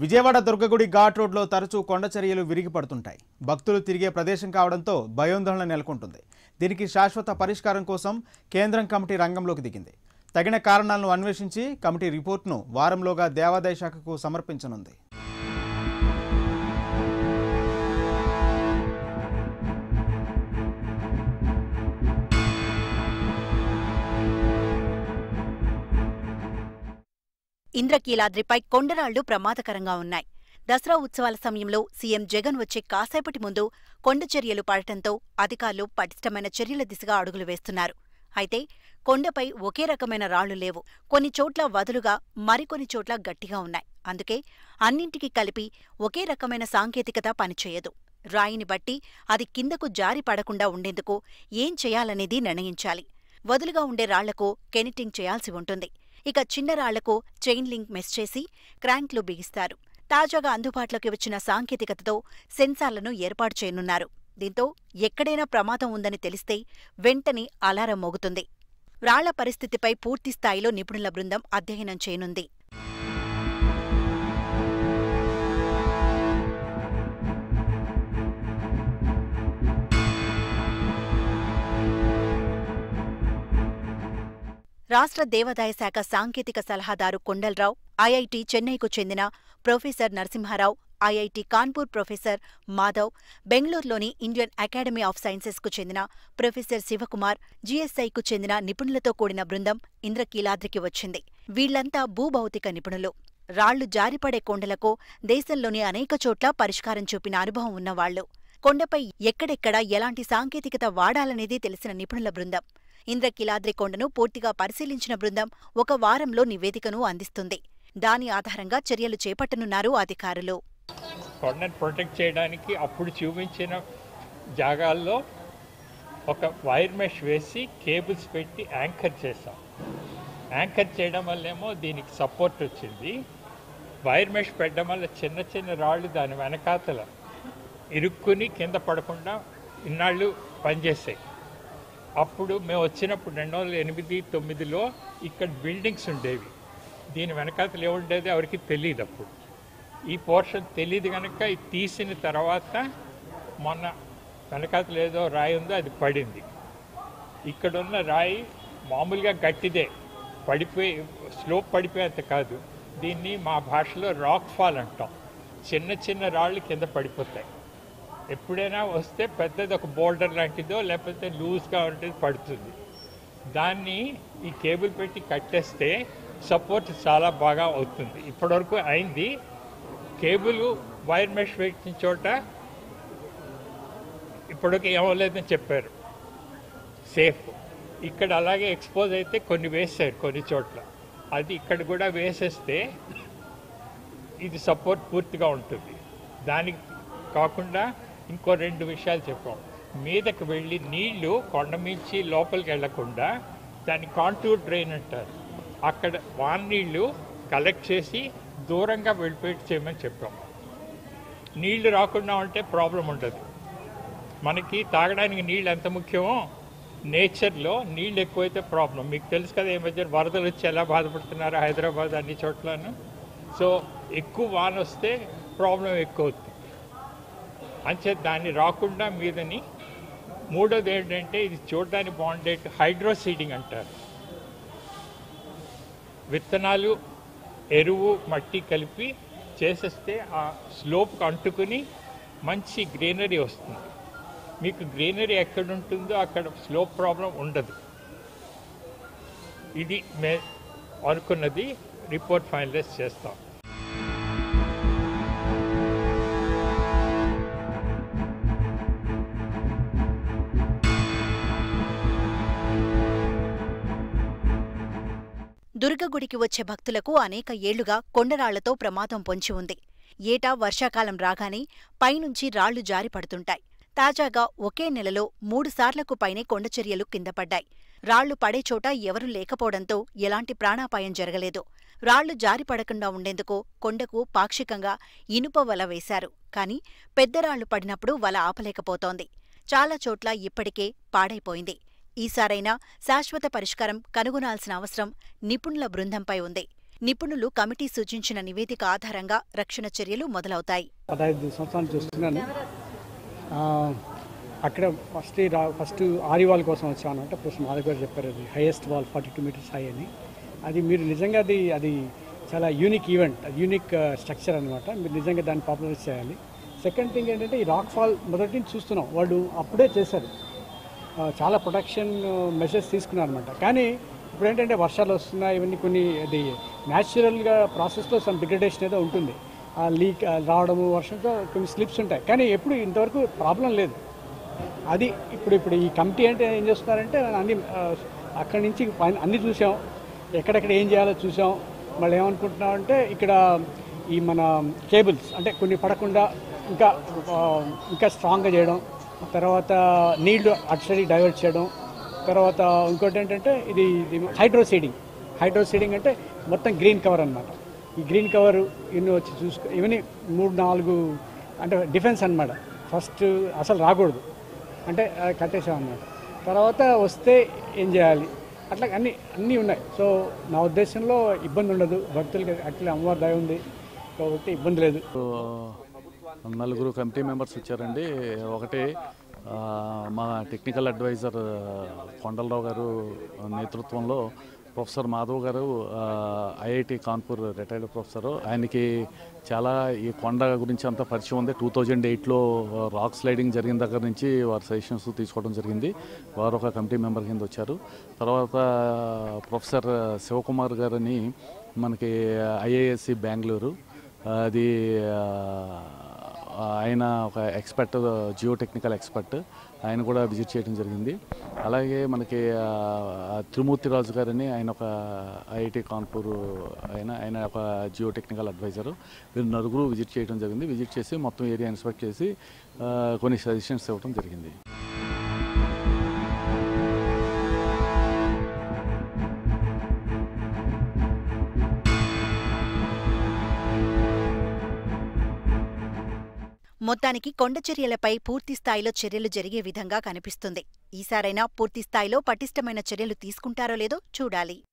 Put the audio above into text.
విజయవాడ దుర్గగుడి ఘాట్ రోడ్లో తరచూ కొండ చర్యలు విరిగి పడుతుంటాయి భక్తులు తిరిగే ప్రదేశం కావడంతో భయోందోళన నెలకొంటుంది దీనికి శాశ్వత పరిష్కారం కోసం కేంద్రం కమిటీ రంగంలోకి దిగింది తగిన కారణాలను అన్వేషించి కమిటీ రిపోర్ట్ను వారంలోగా దేవాదాయ శాఖకు సమర్పించనుంది ఇంద్రకీలాద్రిపై కొండరాళ్లు ప్రమాదకరంగా ఉన్నాయి దసరా ఉత్సవాల సమయంలో సీఎం జగన్ వచ్చే కాసేపటి ముందు కొండ చర్యలు పడటంతో అధికారులు పటిష్టమైన చర్యల దిశగా అడుగులు వేస్తున్నారు అయితే కొండపై ఒకే రకమైన రాళ్లు లేవు కొన్ని చోట్ల వదులుగా మరికొన్ని చోట్ల గట్టిగా ఉన్నాయి అందుకే అన్నింటికీ కలిపి ఒకే రకమైన సాంకేతికత పనిచేయదు రాయిని బట్టి అది కిందకు జారి పడకుండా ఉండేందుకు ఏం చేయాలనేది నిర్ణయించాలి వదులుగా ఉండే రాళ్లకు కెనిటింగ్ చేయాల్సి ఉంటుంది ఇక చిన్న రాళ్లకు చైన్ లింక్ మెస్ చేసి క్రాంక్లు బిగిస్తారు తాజాగా అందుబాటులోకి వచ్చిన సాంకేతికతతో సెన్సార్లను ఏర్పాటు చేయనున్నారు దీంతో ఎక్కడైనా ప్రమాదం ఉందని తెలిస్తే వెంటనే అలారం మోగుతుంది రాళ్ల పరిస్థితిపై పూర్తి స్థాయిలో నిపుణుల బృందం అధ్యయనం చేయనుంది రాష్ట్ర దేవాదాయ శాఖ సాంకేతిక సలహాదారు కొండలరావు ఐఐటి చెన్నైకు చెందిన professor Narasimharao IIT Kanpur professor Madhav బెంగళూరులోని ఇండియన్ అకాడమీ ఆఫ్ సైన్సెస్కు చెందిన ప్రొఫెసర్ శివకుమార్ జీఎస్ఐకు చెందిన నిపుణులతో కూడిన బృందం ఇంద్రకీలాద్రికి వచ్చింది వీళ్లంతా భూభౌతిక నిపుణులు రాళ్లు జారిపడే కొండలకు దేశంలోని అనేక చోట్ల పరిష్కారం చూపిన అనుభవం ఉన్నవాళ్లు కొండపై ఎక్కడెక్కడ ఎలాంటి సాంకేతికత వాడాలనేది తెలిసిన నిపుణుల బృందం ఇంద్రకీలాద్రి కొండను పూర్తిగా పరిశీలించిన బృందం ఒక వారంలో నివేదికను అందిస్తుంది దాని ఆధారంగా చర్యలు చేపట్టనున్నారు అధికారులు కొండను ప్రొటెక్ట్ చేయడానికి అప్పుడు చూపించిన జాగాల్లో ఒక వైర్ మెష్ వేసి కేబుల్స్ పెట్టి యాంకర్ చేసాం యాంకర్ చేయడం వల్లేమో దీనికి సపోర్ట్ వచ్చింది వైర్ మెష్ పెట్టడం వల్ల చిన్న చిన్న రాళ్ళు దాని వెనకాతల ఇరుక్కుని కింద పడకుండా ఇన్నాళ్ళు పనిచేసాయి అప్పుడు మేము వచ్చినప్పుడు రెండు వందల ఎనిమిది తొమ్మిదిలో ఇక్కడ బిల్డింగ్స్ ఉండేవి దీని వెనకాతలు ఏముండేది ఎవరికి తెలియదు అప్పుడు ఈ పోర్షన్ తెలియదు కనుక ఇది తీసిన తర్వాత మొన్న వెనకాతలు ఏదో రాయి ఉందో అది పడింది ఇక్కడున్న రాయి మామూలుగా గట్టిదే పడిపోయి స్లోప్ పడిపోయేంత కాదు దీన్ని మా భాషలో రాక్ ఫాల్ అంటాం చిన్న చిన్న రాళ్ళు కింద పడిపోతాయి ఎప్పుడైనా వస్తే పెద్దది ఒక బోల్డర్ లాంటిదో లేకపోతే లూజ్గా ఉంటుంది పడుతుంది దాన్ని ఈ కేబుల్ పెట్టి కట్టేస్తే సపోర్ట్ చాలా బాగా అవుతుంది ఇప్పటివరకు అయింది కేబుల్ వైర్ మెష్ పెట్టిన చోట ఇప్పటికి ఏమవలేదని చెప్పారు సేఫ్ ఇక్కడ అలాగే ఎక్స్పోజ్ అయితే కొన్ని వేసారు కొన్ని చోట్ల అది ఇక్కడ కూడా వేసేస్తే ఇది సపోర్ట్ పూర్తిగా ఉంటుంది దానికి కాకుండా ఇంకో రెండు విషయాలు చెప్పాం మీదకి వెళ్ళి నీళ్లు కొండ మించి లోపలికి వెళ్లకుండా దాన్ని కాంటూర్ డ్రైన్ అంటారు అక్కడ వాన నీళ్లు కలెక్ట్ చేసి దూరంగా వెళ్ళిపోయి చేయమని చెప్పాం నీళ్లు రాకుండా ఉంటే ప్రాబ్లం ఉండదు మనకి తాగడానికి నీళ్ళు ఎంత ముఖ్యమో నేచర్లో నీళ్ళు ఎక్కువైతే ప్రాబ్లం మీకు తెలుసు కదా ఈ మధ్య వరదలు వచ్చి ఎలా బాధపడుతున్నారు హైదరాబాద్ అన్ని చోట్లను సో ఎక్కువ వాన వస్తే ప్రాబ్లం ఎక్కువ అవుతుంది అంచే దాన్ని రాకుండా మీదని మూడోది ఏంటంటే ఇది చూడడానికి బాగుండే హైడ్రో సీడింగ్ అంటారు విత్తనాలు ఎరువు మట్టి కలిపి చేసేస్తే ఆ స్లోప్కి అంటుకుని మంచి గ్రీనరీ వస్తుంది మీకు గ్రీనరీ ఎక్కడ ఉంటుందో అక్కడ స్లోప్ ప్రాబ్లం ఉండదు ఇది మే అనుకున్నది రిపోర్ట్ ఫైనలైజ్ చేస్తాం దుర్గగుడికి వచ్చే భక్తులకు అనేక ఏళ్లుగా కొండరాళ్లతో ప్రమాదం పొంచి ఉంది ఏటా వర్షాకాలం రాగానే పైనుంచి రాళ్లు జారి పడుతుంటాయి తాజాగా ఒకే నెలలో మూడు సార్లకు పైనే కొండచర్యలు కింద పడ్డాయి రాళ్లు పడే చోట ఎవరూ లేకపోవడంతో ఎలాంటి ప్రాణాపాయం జరగలేదు రాళ్లు జారి పడకుండా ఉండేందుకు కొండకు పాక్షికంగా ఇనుప వల వేశారు కాని పెద్ద రాళ్లు పడినప్పుడు వల ఆపలేకపోతోంది చాలా చోట్ల ఇప్పటికే పాడైపోయింది ఈసారైనా శాశ్వత పరిష్కారం కనుగొనాల్సిన అవసరం నిపుణుల బృందంపై ఉంది నిపుణులు కమిటీ సూచించిన నివేదిక ఆధారంగా రక్షణ చర్యలు మొదలవుతాయి పదహైదు సంవత్సరాలు చూస్తున్నాను ఆ, అక్కడ ఫస్ట్ ఈ రా ఫస్ట్ ఆరి వాల్ కోసం వచ్చాను అంటే ప్రస్తుతం మాధవ్ గారు చెప్పారు అది highest wall forty two metres high అని అది మీరు నిజంగా అది అది చాలా యూనిక్ ఈవెంట్ యూనిక్ స్ట్రక్చర్ అనమాట మీరు నిజంగా దాన్ని పాపులరైజ్ చేయాలి సెకండ్ థింగ్ ఏంటంటే ఈ రాక్ ఫాల్ మొదటి నుంచి చూస్తున్నాం వాళ్ళు అప్పుడే చేశారు ఆ, చాలా ప్రొటెక్షన్ మెజర్స్ తీసుకున్నారు అనమాట కానీ ఇప్పుడు ఏంటంటే వర్షాలు వస్తున్నాయి ఇవన్నీ కొన్ని అది న్యాచురల్గా ప్రాసెస్లో సమ్ డిగ్రేడేషన్ ఏదో ఉంటుంది ఆ లీక్ రావడము వర్షంతో కొన్ని స్లిప్స్ ఉంటాయి కానీ ఎప్పుడు ఇంతవరకు ప్రాబ్లం లేదు అది ఇప్పుడు ఇప్పుడు ఈ కమిటీ అంటే ఏం చేస్తున్నారంటే అన్ని ఆ, అక్కడి నుంచి పైన అన్ని చూసాం ఎక్కడెక్కడ ఏం చేయాలో చూసాం మళ్ళీ ఏమనుకుంటున్నాం అంటే ఇక్కడ ఈ మన కేబుల్స్ అంటే కొన్ని పడకుండా ఇంకా ఆ, ఇంకా స్ట్రాంగ్గా చేయడం తర్వాత నీళ్లు అటు సైడ్ డైవర్ట్ చేయడం తర్వాత ఇంకోటి ఏంటంటే ఇది ఇది హైడ్రో సీడింగ్ హైడ్రో సీడింగ్ అంటే మొత్తం గ్రీన్ కవర్ అన్నమాట ఈ గ్రీన్ కవర్ ఇన్ని వచ్చి చూసుకో ఇవన్నీ మూడు నాలుగు అంటే డిఫెన్స్ అన్నమాట ఫస్ట్ అసలు రాకూడదు అంటే ఆ, కట్టేసాం అన్నమాట తర్వాత వస్తే ఏం చేయాలి అట్లా అన్నీ అన్నీ ఉన్నాయి సో నా ఉద్దేశంలో ఇబ్బంది ఉండదు భక్తులకి యాక్చువల్లీ అమ్మవారి దయ ఉంది కాబట్టి ఇబ్బంది లేదు నలుగురు కమిటీ మెంబర్స్ వచ్చారండి ఒకటి ఆ, మా టెక్నికల్ అడ్వైజర్ కొండలరావు గారు నేతృత్వంలో ప్రొఫెసర్ మాధవ్ గారు ఐఐటి కాన్పూర్ రిటైర్డ్ ప్రొఫెసర్ ఆయనకి చాలా ఈ కొండ గురించి అంత పరిచయం ఉంది టూ థౌజండ్ ఎయిట్లో రాక్ స్లైడింగ్ జరిగిన దగ్గర నుంచి వారు సజెషన్స్ తీసుకోవడం జరిగింది వారు ఒక కమిటీ మెంబర్ కింద వచ్చారు తర్వాత ప్రొఫెసర్ శివకుమార్ గారని మనకి ఐఏఎస్సి బెంగళూరు అది ఆ, ఆయన ఒక ఎక్స్పర్ట్ జియో టెక్నికల్ ఎక్స్పర్ట్ ఆయన కూడా విజిట్ చేయడం జరిగింది అలాగే మనకి ఆ, త్రిమూర్తిరాజు గారని ఆయన ఒక ఐఐటి కాన్పూర్ ఆయన ఆయన ఒక జియో టెక్నికల్ అడ్వైజర్ వీరు నలుగురు విజిట్ చేయడం జరిగింది విజిట్ చేసి మొత్తం ఏరియా ఇన్స్పెక్ట్ చేసి ఆ, కొన్ని సజెషన్స్ ఇవ్వడం జరిగింది మొత్తానికి కొండ చర్యలపై పూర్తి స్థాయిలో చర్యలు జరిగే విధంగా కనిపిస్తుంది ఈసారైనా పూర్తి స్థాయిలో పటిష్టమైన చర్యలు తీసుకుంటారో లేదో చూడాలి